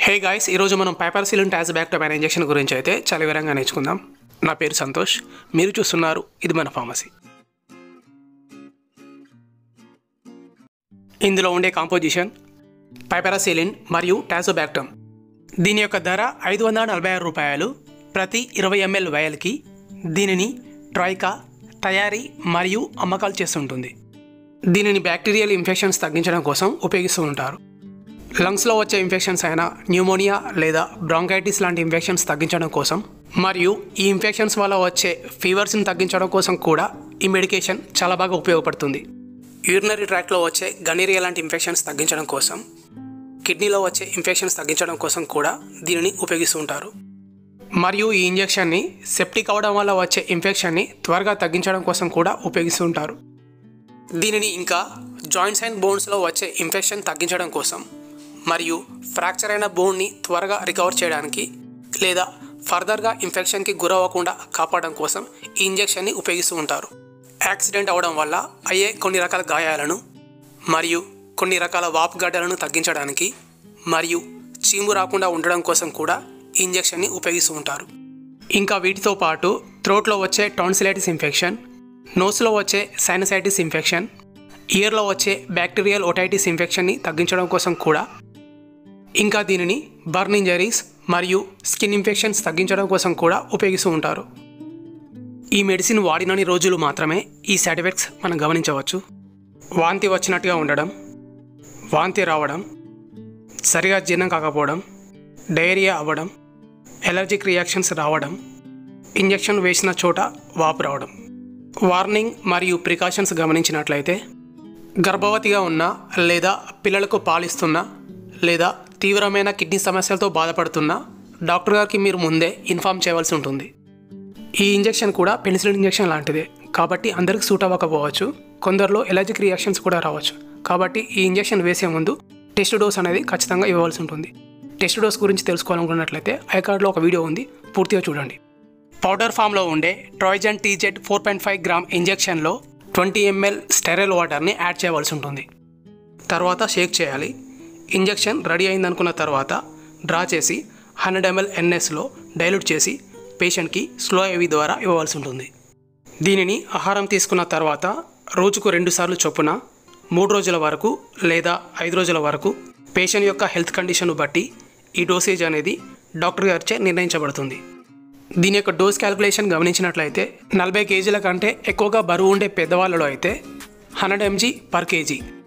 hey guys ఈరోజు మనం పైపర్సిలిన్ ట్యాజ్ బ్యాక్టోమైన్ injection గురించి అయితే చాలా వివరంగా నేర్చుకుందాం నా పేరు సంతోష్ మీరు చూస్తున్నారు ఇది మన ఫార్మసీ ఇందులో ఉండే కాంపోజిషన్ పైపరాసిలిన్ మరియు టాజోబ్యాక్టమ్ దీని యొక్క ధర ఐదు వందల నలభై ఆరు రూపాయలు ప్రతి ఇరవై ఎంఎల్ వయల్కి దీనిని ట్రైకా తయారీ మరియు అమ్మకాలు చేస్తుంటుంది దీనిని బ్యాక్టీరియల్ ఇన్ఫెక్షన్స్ తగ్గించడం కోసం ఉపయోగిస్తూ ఉంటారు లంగ్స్లో వచ్చే ఇన్ఫెక్షన్స్ అయిన న్యూమోనియా లేదా బ్రాంకైటిస్ లాంటి ఇన్ఫెక్షన్స్ తగ్గించడం కోసం మరియు ఈ ఇన్ఫెక్షన్స్ వల్ల వచ్చే ఫీవర్స్ని తగ్గించడం కోసం కూడా ఈ మెడికేషన్ చాలా బాగా ఉపయోగపడుతుంది యూరినరీ ట్రాక్లో వచ్చే గనీరియా లాంటి ఇన్ఫెక్షన్స్ తగ్గించడం కోసం కిడ్నీలో వచ్చే ఇన్ఫెక్షన్స్ తగ్గించడం కోసం కూడా దీనిని ఉపయోగిస్తూ ఉంటారు మరియు ఈ ఇంజెక్షన్ని సెప్టిక్ అవడం వల్ల వచ్చే ఇన్ఫెక్షన్ని త్వరగా తగ్గించడం కోసం కూడా ఉపయోగిస్తూ ఉంటారు దీనిని ఇంకా జాయింట్స్ అండ్ బోన్స్లో వచ్చే ఇన్ఫెక్షన్ తగ్గించడం కోసం మరియు ఫ్రాక్చర్ అయిన బోన్ని త్వరగా రికవర్ చేయడానికి లేదా ఫర్దర్గా ఇన్ఫెక్షన్కి గురవ్వకుండా కాపాడడం కోసం ఈ ఇంజెక్షన్ని ఉపయోగిస్తూ ఉంటారు యాక్సిడెంట్ అవడం వల్ల అయ్యే కొన్ని రకాల గాయాలను మరియు కొన్ని రకాల వాపు గడ్డలను తగ్గించడానికి మరియు చీము రాకుండా ఉండడం కోసం కూడా ఈ ఇంజెక్షన్ని ఉపయోగిస్తూ ఉంటారు ఇంకా వీటితో పాటు థ్రోట్లో వచ్చే టాన్సిలైటిస్ ఇన్ఫెక్షన్ నోస్లో వచ్చే సైనసైటిస్ ఇన్ఫెక్షన్ ఇయర్లో వచ్చే బ్యాక్టీరియల్ ఓటైటిస్ ఇన్ఫెక్షన్ని తగ్గించడం కోసం కూడా ఇంకా దీనిని బర్న్ ఇంజరీస్ మరియు స్కిన్ ఇన్ఫెక్షన్స్ తగ్గించడం కోసం కూడా ఉపయోగిస్తూ ఉంటారు ఈ మెడిసిన్ వాడినన్ని రోజులు మాత్రమే ఈ సైడ్ ఎఫెక్ట్స్ మనం గమనించవచ్చు వాంతి వచ్చినట్టుగా ఉండడం వాంతి రావడం సరిగా జీర్ణం కాకపోవడం డయేరియా అవ్వడం ఎలర్జిక్ రియాక్షన్స్ రావడం ఇంజెక్షన్ వేసిన చోట వాపు రావడం వార్నింగ్ మరియు ప్రికాషన్స్ గమనించినట్లయితే గర్భవతిగా ఉన్న లేదా పిల్లలకు పాలిస్తున్న లేదా తీవ్రమైన కిడ్నీ సమస్యలతో బాధపడుతున్న డాక్టర్ గారికి మీరు ముందే ఇన్ఫామ్ చేయవలసి ఉంటుంది ఈ ఇంజెక్షన్ కూడా పెన్సిలిన్ ఇంజెక్షన్ లాంటిదే కాబట్టి అందరికి సూట్ అవ్వకపోవచ్చు కొందరిలో ఎలర్జిక్ రియాక్షన్స్ కూడా రావచ్చు కాబట్టి ఈ ఇంజెక్షన్ వేసే ముందు టెస్ట్ డోస్ అనేది ఖచ్చితంగా ఇవ్వవలసి ఉంటుంది టెస్ట్ డోస్ గురించి తెలుసుకోవాలనుకున్నట్లయితే ఐకార్డ్లో ఒక వీడియో ఉంది పూర్తిగా చూడండి పౌడర్ ఫామ్లో ఉండే ట్రాయిజన్ TZ four point five gram ఇంజెక్షన్లో ట్వంటీ ఎంఎల్ స్టెరైల్ వాటర్ని యాడ్ చేయవలసి ఉంటుంది తర్వాత షేక్ చేయాలి ఇంజెక్షన్ రెడీ అయిందనుకున్న తర్వాత డ్రా చేసి హండ్రెడ్ ఎంఎల్ ఎన్ఎస్లో డైల్యూట్ చేసి పేషెంట్కి స్లో ఏవి ద్వారా ఇవ్వవలసి ఉంటుంది దీనిని ఆహారం తీసుకున్న తర్వాత రోజుకు రెండుసార్లు చొప్పున మూడు రోజుల వరకు లేదా ఐదు రోజుల వరకు పేషెంట్ యొక్క హెల్త్ కండిషన్ను బట్టి ఈ డోసేజ్ అనేది డాక్టర్ గారిచే నిర్ణయించబడుతుంది దీని యొక్క డోస్ క్యాలిక్యులేషన్ గమనించినట్లయితే నలభై కేజీల కంటే ఎక్కువగా బరువు ఉండే పెద్దవాళ్ళలో అయితే హండ్రెడ్ ఎంజీ పర్ కేజీ